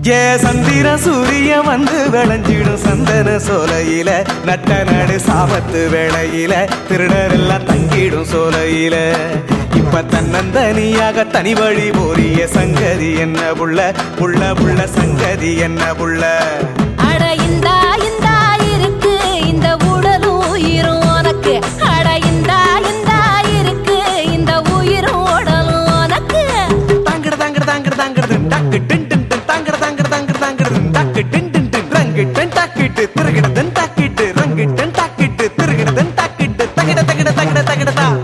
ஏ சந்திர சூரிய வந்து விளைஞ்சிடும் சந்தன சோலையில நட்ட நடு சாமத்து வேளையில திருடர் எல்லாம் தங்கிடும் சோலையில இப்ப தன்னந்தனியாக தனி வழி போறிய சங்கதி என்ன புள்ள புள்ள புள்ள சங்கதி என்ன புள்ள அட இந்தா இந்தா இருக்கு இந்த உடலும் உயிரும் உனக்கு அட இந்தா இந்தா இருக்கு இந்த உயிரும் உடலும் உனக்கு தாங்கட தாங்கட தாங்கட தாங்கட டக்கு டின் டின் டின் தாங்கட தாங்கட தாங்கட தாங்கட டக்கு டின் டின் டின் ரங்கு டன் டாக்கிட்டு திருகிட தன் டாக்கிட்டு ரங்கு டன் டாக்கிட்டு திருகிட தன் டாக்கிட்டு தகிட தகிட தகிட தகிட தா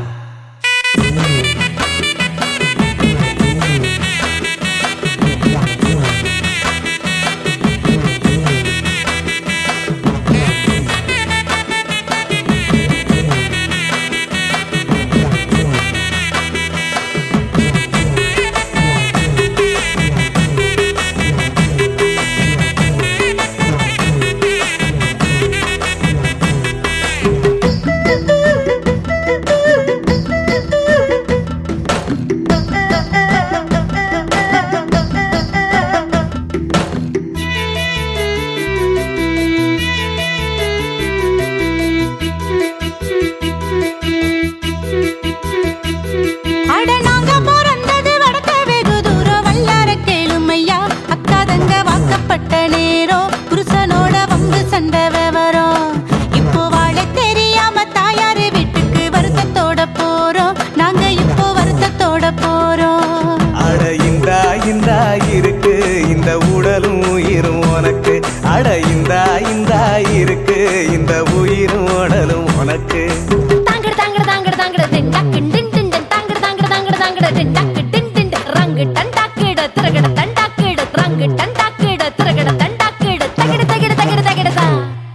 அட நாங்க பிறந்தது வடக்க வெகு தூரம் வல்லார கேளுமையா அக்கா தங்க வாக்கப்பட்ட நேரம் புருஷனோட வம்பு சண்டை விவரம் இப்போ வாழ தெரியாம தாயாரு வீட்டுக்கு வருத்தத்தோட போறோம் நாங்க இப்போ வருத்தத்தோட போறோம் அட இந்தா இந்தா இருக்கு இந்த உடலும் உயிரும் உனக்கு அட இந்தா இந்தா இருக்கு இந்த உயிரும் உடலும் உனக்கு தாங்கட தாங்கட தாங்கட தாங்கட டின் டக்கு டின் டின் டின் தாங்கட தாங்கட தாங்கட தாங்கட டின் டக்கு டின் டின் டின் ரங்கு டன் டாக்கிட திருகட தன் டாக்கிட ரங்கு டன் டாக்கிட திருகட தன் டாக்கிட தகிட தகிட தகிட தகிட தா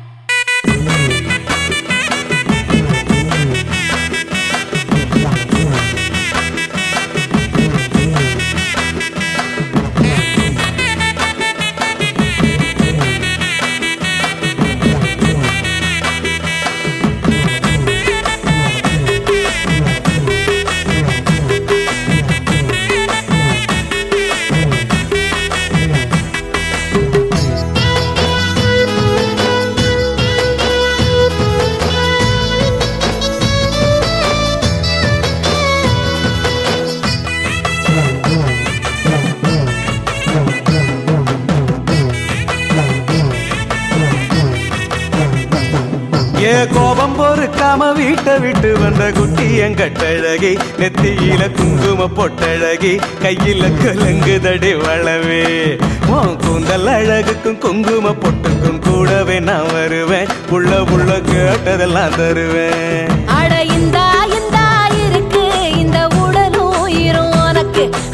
ஏ கோபம் பொறுக்காம வீட்டை விட்டு வந்த குட்டி எங்கட்டழகி நெத்தியில குங்கும பொட்டழகி கையில கலங்குதடி வளவே உன் கூந்தல் அழகுக்கும் குங்கும பொட்டுக்கும் கூடவே நான் வருவேன் புள்ள புள்ள கேட்டதெல்லாம் தருவேன் அட இந்தா இந்தா இருக்கு இந்த உடலும் உயிரும் உனக்கு